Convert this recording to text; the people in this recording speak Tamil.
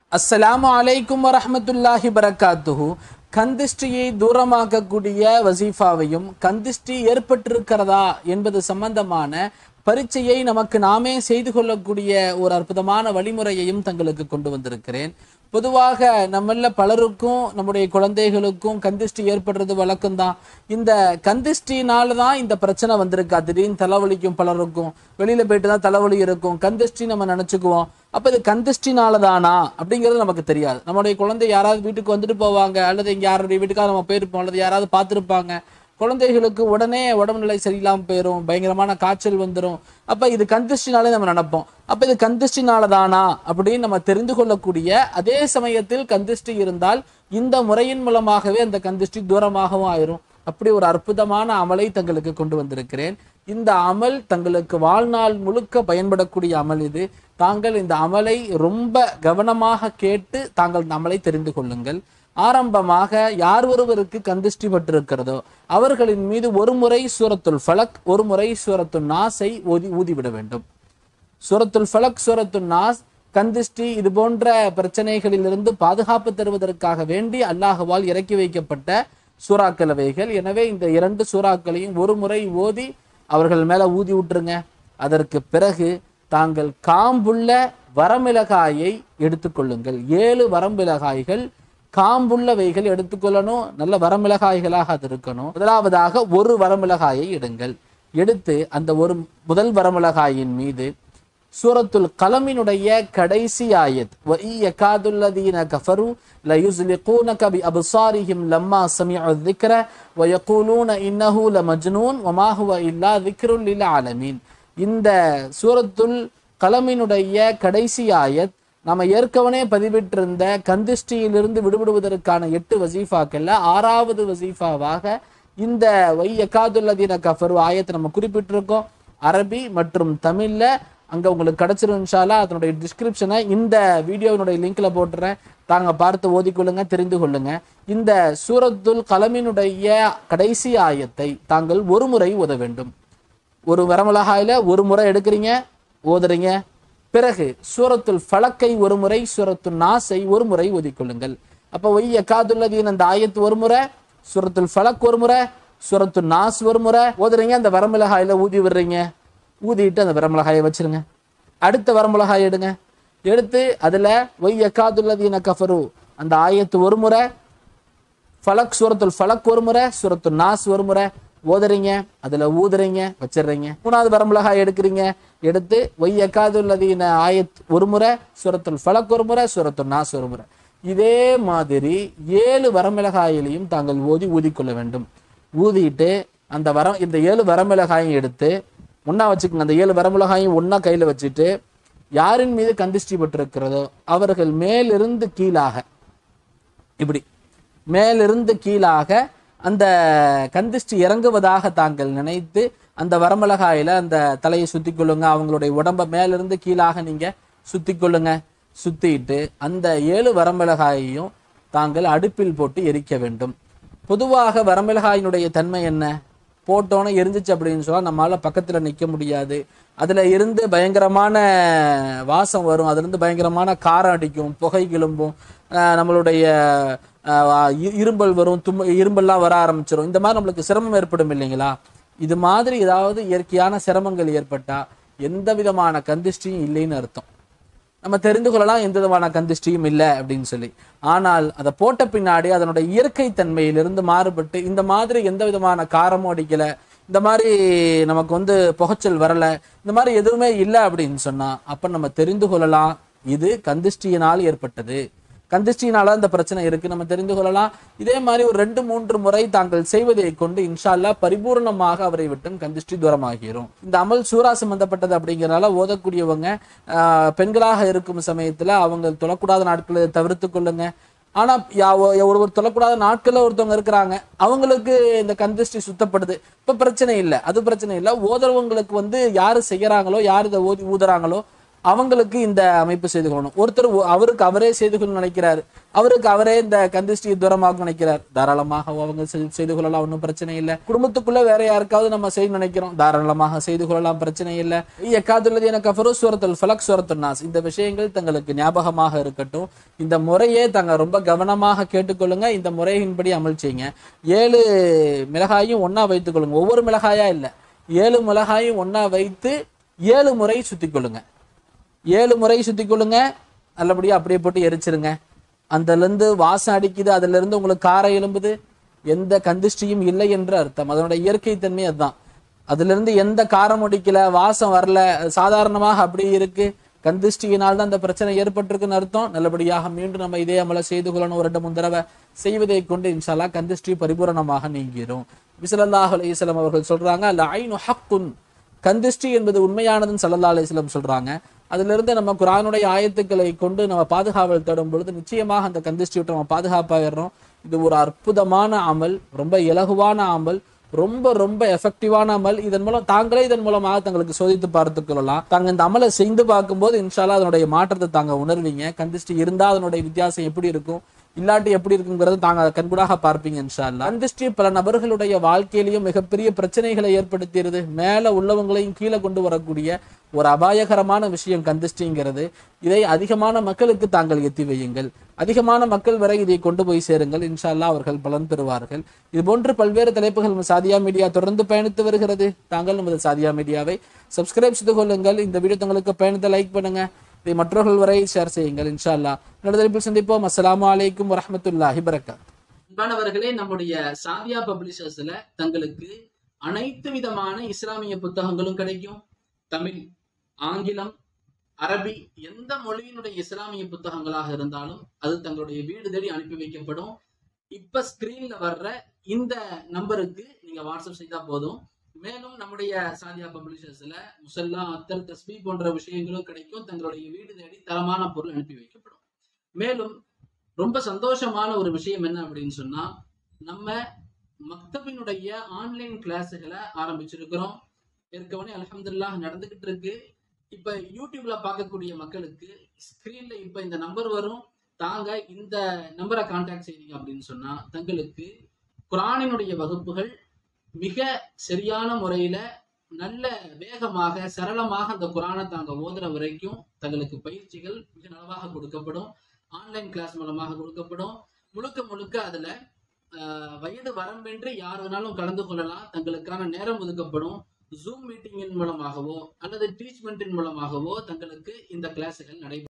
அஸ்ஸலாமு அலைக்கும் வரஹ்மத்துல்லாஹி பரக்காத்துஹு கந்திஷ்டியை தூரமாக்கக்கூடிய வசீஃபாவையும் கந்திஷ்டி ஏற்பட்டிருக்கிறதா என்பது சம்பந்தமான பரீட்சையை நமக்கு நாமே செய்து கொள்ளக்கூடிய ஒரு அற்புதமான வழிமுறையையும் தங்களுக்கு கொண்டு வந்திருக்கிறேன் பொதுவாக நம்மள பலருக்கும் நம்முடைய குழந்தைகளுக்கும் கந்திஷ்டி ஏற்படுறது வழக்கம்தான் இந்த கந்திஷ்டினால தான் இந்த பிரச்சனை வந்திருக்கா திடீர்னு தலைவலிக்கும் பலருக்கும் வெளியில போயிட்டு தான் தலைவலி இருக்கும் கந்திஷ்டி நம்ம நினைச்சுக்குவோம் அப்ப இது கந்திஷ்டினால தானா அப்படிங்கிறது நமக்கு தெரியாது நம்முடைய குழந்தை யாராவது வீட்டுக்கு வந்துட்டு போவாங்க அல்லது இங்க யாருடைய வீட்டுக்காக நம்ம போயிருப்போம் அல்லது யாராவது பார்த்துருப்பாங்க குழந்தைகளுக்கு உடனே உடம்புநிலை சரியில்லாம போயிடும் பயங்கரமான காய்ச்சல் வந்துடும் அப்ப இது கந்திஷ்டினாலே நம்ம நினைப்போம் அப்ப இது கந்திஷ்டினால தானா அப்படின்னு நம்ம தெரிந்து கொள்ளக்கூடிய அதே சமயத்தில் கந்திஷ்டி இருந்தால் இந்த முறையின் மூலமாகவே அந்த கந்திஷ்டி தூரமாகவும் ஆயிரும் அப்படி ஒரு அற்புதமான அமலை தங்களுக்கு கொண்டு வந்திருக்கிறேன் இந்த அமல் தங்களுக்கு வாழ்நாள் முழுக்க பயன்படக்கூடிய அமல் இது தாங்கள் இந்த அமலை ரொம்ப கவனமாக கேட்டு தாங்கள் இந்த அமலை தெரிந்து கொள்ளுங்கள் ஆரம்பமாக யார் ஒருவருக்கு கந்திஷ்டி பட்டிருக்கிறதோ அவர்களின் மீது ஒரு முறை சூரத்துல் ஃபலக் ஒரு முறை சூரத்துல் நாஸை ஊதி ஊதிவிட வேண்டும் சூரத்துல் ஃபலக் சூரத்துல் நாஸ் கந்திஷ்டி இது போன்ற பிரச்சனைகளிலிருந்து பாதுகாப்பு தருவதற்காக வேண்டி அல்லாஹுவால் இறக்கி வைக்கப்பட்ட சூறாக்களவைகள் எனவே இந்த இரண்டு சூறாக்களையும் ஒரு முறை ஓதி அவர்கள் மேல ஊதி விட்டுருங்க அதற்கு பிறகு தாங்கள் காம்புள்ள வரமிளகாயை எடுத்துக்கொள்ளுங்கள் ஏழு வரமிளகாய்கள் காம்புள்ளவைகள் எடுத்துக்கொள்ளணும் நல்ல வரமிளகாய்களாக அது இருக்கணும் முதலாவதாக ஒரு வரமிளகாயை எடுங்கள் எடுத்து அந்த ஒரு முதல் வரமிளகாயின் மீது சூரத்துல் கலமினுடைய கடைசி ஆயத் وَإِنْ يَكَادُ الَّذِينَ كَفَرُوا لَيُزْلِقُونَكَ بِأَبْصَارِهِمْ لَمَّا سَمِعُوا الذِّكْرَ وَيَقُولُونَ إِنَّهُ لَمَجْنُونٌ وَمَا هُوَ إِلَّا ذِكْرٌ لِلْعَالَمِينَ இந்த சூரத்துல் கலமினுடைய கடைசி ஆயத் நாம ஏற்கனவே பதிவிட்டிருந்த கந்திஷ்டியிலிருந்து விடுபடுவதற்கான எட்டு வசீஃபாக்கள்ல ஆறாவது வசீஃபாவாக இந்த வை எக்காதுல்லதீன கஃபரு ஆயத்தை நம்ம குறிப்பிட்டிருக்கோம் அரபி மற்றும் தமிழ்ல அங்க உங்களுக்கு கிடைச்சிரும் இன்ஷால்லா அதனுடைய டிஸ்கிரிப்ஷனை இந்த வீடியோவினுடைய லிங்க்ல போட்டுறேன் தாங்க பார்த்து ஓதிக்கொள்ளுங்க தெரிந்து கொள்ளுங்க இந்த சூரத்துல் கலமினுடைய கடைசி ஆயத்தை தாங்கள் ஒரு முறை ஓத வேண்டும் ஒரு வரமிளகாயில ஒரு முறை எடுக்கிறீங்க ஓதுறீங்க பிறகு சூரத்துல் ஃபலக்கை ஒரு முறை சூரத்துல் நாஸை ஒரு முறை ஓதிக்கொள்ளுங்கள் அப்ப ஒய் எக்காதுல்லதீன் அந்த ஆயத்து ஒரு முறை சூரத்துல் ஃபலக் ஒரு முறை சூரத்துல் நாஸ் ஒரு முறை ஓதுறீங்க அந்த வரமிளகாயில ஊதி விடுறீங்க ஊதிட்டு அந்த வரமிளகாயை வச்சிருங்க அடுத்த வரமிளகாய் எடுங்க எடுத்து அதுல ஒய் எக்காதுல்லதீன கஃபரு அந்த ஆயத்து ஒரு முறை ஃபலக் சூரத்துல் ஃபலக் ஒரு முறை சூரத்துல் நாஸ் ஒரு முறை ஓதுறீங்க அதுல ஊதுறீங்க வச்சிடுறீங்க மூணாவது வரமிளகாய் எடுக்கிறீங்க எடுத்து ஒய் எக்காதுல்லதீன ஆயத் ஒரு முறை சூரத்துல் ஃபலக் ஒரு முறை சூரத்துல் நாஸ் ஒரு முறை இதே மாதிரி ஏழு வரமிளகாயிலையும் தாங்கள் ஓதி ஊதிக்கொள்ள வேண்டும் ஊதிட்டு அந்த வர இந்த ஏழு வரமிளகாயும் எடுத்து ஒண்ணா வச்சுக்கோங்க அந்த ஏழு வரமிளகாயும் ஒண்ணா கையில வச்சுட்டு யாரின் மீது கந்திஷ்டி பட்டிருக்கிறதோ அவர்கள் மேலிருந்து கீழாக இப்படி மேலிருந்து கீழாக அந்த கந்திஷ்டி இறங்குவதாக தாங்கள் நினைத்து அந்த வரமிளகாயில அந்த தலையை சுத்தி கொள்ளுங்க அவங்களுடைய உடம்ப மேலிருந்து கீழாக நீங்க சுத்தி கொள்ளுங்க சுத்திட்டு அந்த ஏழு வரமிளகாயையும் தாங்கள் அடுப்பில் போட்டு எரிக்க வேண்டும் பொதுவாக வரமிளகாயினுடைய தன்மை என்ன போட்டோன்னே எரிஞ்சிச்சு அப்படின்னு சொன்னா நம்மளால பக்கத்துல நிக்க முடியாது அதுல இருந்து பயங்கரமான வாசம் வரும் அதுல இருந்து பயங்கரமான காரம் அடிக்கும் புகை கிளம்பும் ஆஹ் நம்மளுடைய ஆஹ் இ- இரும்பல் வரும் தும்ம இரும்பல்லாம் வர ஆரம்பிச்சிடும் இந்த மாதிரி நம்மளுக்கு சிரமம் ஏற்படும் இல்லைங்களா இது மாதிரி ஏதாவது இயற்கையான சிரமங்கள் ஏற்பட்டா எந்த விதமான கந்திஷ்டியும் இல்லைன்னு அர்த்தம் நம்ம தெரிந்து கொள்ளலாம் எந்த விதமான கந்திஷ்டியும் இல்லை அப்படின்னு சொல்லி ஆனால் அதை போட்ட பின்னாடி அதனுடைய இயற்கை தன்மையிலிருந்து மாறுபட்டு இந்த மாதிரி எந்த விதமான காரமும் அடிக்கல இந்த மாதிரி நமக்கு வந்து புகைச்சல் வரல இந்த மாதிரி எதுவுமே இல்லை அப்படின்னு சொன்னா அப்ப நம்ம தெரிந்து கொள்ளலாம் இது கந்திஷ்டியினால் ஏற்பட்டது கந்திஷ்டியினால இந்த பிரச்சனை இருக்கு நம்ம தெரிந்து கொள்ளலாம் இதே மாதிரி ஒரு ரெண்டு மூன்று முறை தாங்கள் செய்வதை கொண்டு இன்ஷா அல்லாஹ் பரிபூர்ணமாக அவரை விட்டும் கந்திஷ்டி தூரமாகிரும் இந்த அமல் சூரா சம்பந்தப்பட்டது அப்படிங்கறனால ஓதக்கூடியவங்க ஆஹ், பெண்களாக இருக்கும் சமயத்துல அவங்க தொழக்கூடாத நாட்களை தவிர்த்து கொள்ளுங்க ஆனா யா- ஒ- ஒருவர் தொழக்கூடாத நாட்கள்ல ஒருத்தவங்க இருக்கிறாங்க அவங்களுக்கு இந்த கந்திஷ்டி சுத்தப்படுது இப்ப பிரச்சனை இல்லை அது பிரச்சனை இல்லை ஓதுறவங்களுக்கு வந்து யாரு செய்யறாங்களோ யார் இதை ஓதி ஊதுறாங்களோ அவங்களுக்கு இந்த அமைப்பு செய்து கொள்ளணும் ஒருத்தர் ஒ- அவருக்கு அவரே செய்து கொள்ள நினைக்கிறார் அவருக்கு அவரே இந்த கந்திஷ்டியை தூரமாக நினைக்கிறார் தாராளமாக அவங்க செய்- செய்து கொள்ளலாம் ஒன்றும் பிரச்சனை இல்லை குடும்பத்துக்குள்ள வேற யாருக்காவது நம்ம செய்ய நினைக்கிறோம் தாராளமாக செய்து கொள்ளலாம் பிரச்சனை இல்லை எக்காதுள்ளது எனக்கு கஃபரு சூரத்துல் ஃபலக் சூரத்துல் நாஸ் இந்த விஷயங்கள் தங்களுக்கு ஞாபகமாக இருக்கட்டும் இந்த முறையே தங்க ரொம்ப கவனமாக கேட்டுக்கொள்ளுங்க இந்த முறையின்படி அமல் செய்யுங்க ஏழு மிளகாயும் ஒண்ணா வைத்துக் கொள்ளுங்க ஒவ்வொரு மிளகாயா இல்லை ஏழு மிளகாயும் ஒண்ணா வைத்து ஏழு முறை சுத்திக் கொள்ளுங்க ஏழு முறை சுத்திக் கொள்ளுங்க நல்லபடியா அப்படியே போட்டு எரிச்சிருங்க அதுல இருந்து வாசம் அடிக்குது அதுல இருந்து உங்களுக்கு காரம் எலும்புது எந்த கந்திஷ்டியும் இல்லை என்று அர்த்தம் அதனோட இயற்கை தன்மை அதுதான் அதுல இருந்து எந்த காரம் அடிக்கல வாசம் வரல அது சாதாரணமாக அப்படியே இருக்கு கந்திஷ்டியினால் தான் அந்த பிரச்சனை ஏற்பட்டிருக்குன்னு அர்த்தம் நல்லபடியாக மீண்டும் நம்ம இதே அமல செய்து கொள்ளணும் ஒரு ரெண்டு மூணு தடவை செய்வதை கொண்டு இன்ஷால்லா கந்திஷ்டி பரிபூரணமாக நீங்கிரும் விசலல்லாஹ் அலைஹிஸ்ஸலாம் அவர்கள் சொல்றாங்க அல்ல ஐனு ஹக்குன் கந்திஷ்டி என்பது உண்மையானதுன்னு சல்லல்லா அலிஸ்லம் சொல்றாங்க அதுல இருந்து நம்ம குரானுடைய ஆயத்துக்களை கொண்டு நம்ம பாதுகாவல் தேடும் பொழுது நிச்சயமாக அந்த கந்திஷ்டி விட்டு நம்ம பாதுகாப்பாயிடுறோம் இது ஒரு அற்புதமான அமல் ரொம்ப இலகுவான அமல் ரொம்ப ரொம்ப எஃபெக்டிவான அமல் இதன் மூலம் தாங்களே இதன் மூலமாக தங்களுக்கு சோதித்து பார்த்து கொள்ளலாம் தாங்க இந்த அமலை செய்து பார்க்கும்போது இன்ஷால்லா அதனுடைய மாற்றத்தை தாங்க உணர்வீங்க கந்திஷ்டி இருந்தா அதனுடைய வித்தியாசம் எப்படி இருக்கும் இல்லாட்டி எப்படி இருக்குங்கிறது தாங்க கண்கூடாக பார்ப்பீங்க இன்ஷால்லா கந்திஷ்டி பல நபர்களுடைய வாழ்க்கையிலையும் மிகப்பெரிய பிரச்சனைகளை ஏற்படுத்திடுது மேல உள்ளவங்களையும் கீழே கொண்டு வரக்கூடிய ஒரு அபாயகரமான விஷயம் கந்திஷ்டிங்கிறது இதை அதிகமான மக்களுக்கு தாங்கள் எத்தி வையுங்கள் அதிகமான மக்கள் வரை இதை கொண்டு போய் சேருங்கள் இன்ஷா அல்லாஹ் அவர்கள் பலன் பெறுவார்கள் இது போன்று பல்வேறு தலைப்புகள் நம்ம சாதியா மீடியா தொடர்ந்து பயணித்து வருகிறது தாங்கள் நமது சாதியா மீடியாவை சப்ஸ்கிரைப் செய்து கொள்ளுங்கள் இந்த வீடியோ தங்களுக்கு பயணித்த லைக் பண்ணுங்க இதை மற்றவர்கள் வரை ஷேர் செய்யுங்கள் இன்ஷா அல்லாஹ் நல்ல தலைப்பில் சந்திப்போம் அஸ்ஸலாமு அலைக்கும் வரஹ்மத்துல்லாஹி வரகாத் அன்பானவர்களே நம்முடைய சாதியா பப்ளிஷர்ஸ்ல தங்களுக்கு அனைத்து விதமான இஸ்லாமிய புத்தகங்களும் கிடைக்கும் தமிழ் ஆங்கிலம் அரபி எந்த மொழியினுடைய இஸ்லாமிய புத்தகங்களாக இருந்தாலும் அது தங்களுடைய வீடு தேடி அனுப்பி வைக்கப்படும் இப்ப ஸ்கிரீன்ல வர்ற இந்த நம்பருக்கு நீங்க வாட்ஸ்அப் செய்தா போதும் மேலும் நம்முடைய சாதியா பப்ளிஷர்ஸ்ல முசல்லா அத்தர் தஸ்பி போன்ற விஷயங்களும் கிடைக்கும் தங்களுடைய வீடு தேடி தரமான பொருள் அனுப்பி வைக்கப்படும் மேலும் ரொம்ப சந்தோஷமான ஒரு விஷயம் என்ன அப்படின்னு சொன்னா நம்ம மக்தபினுடைய ஆன்லைன் கிளாஸுகளை ஆரம்பிச்சிருக்கிறோம் ஏற்கனவே அல்ஹம்துலில்லாஹ் நடந்துகிட்டு இருக்கு இப்ப யூடியூப்ல பார்க்கக்கூடிய மக்களுக்கு ஸ்கிரீன்ல இப்ப இந்த நம்பர் வரும் தாங்க இந்த நம்பரை கான்டாக்ட் செய்றீங்க அப்படின்னு சொன்னா தங்களுக்கு குரானினுடைய வகுப்புகள் மிக சரியான முறையில நல்ல வேகமாக சரளமாக அந்த குரானை தாங்க ஓதுற வரைக்கும் தங்களுக்கு பயிற்சிகள் மிக நலவாக கொடுக்கப்படும் ஆன்லைன் கிளாஸ் மூலமாக கொடுக்கப்படும் முழுக்க முழுக்க அதுல ஆஹ், வயது வரம்பின்றி யார் வேணாலும் கலந்து கொள்ளலாம் தங்களுக்கான நேரம் ஒதுக்கப்படும் ஜூம் மீட்டிங்கின் மூலமாகவோ அல்லது டீச்மெண்ட்டின் மூலமாகவோ தங்களுக்கு இந்த கிளாஸுகள் நடைபெறும்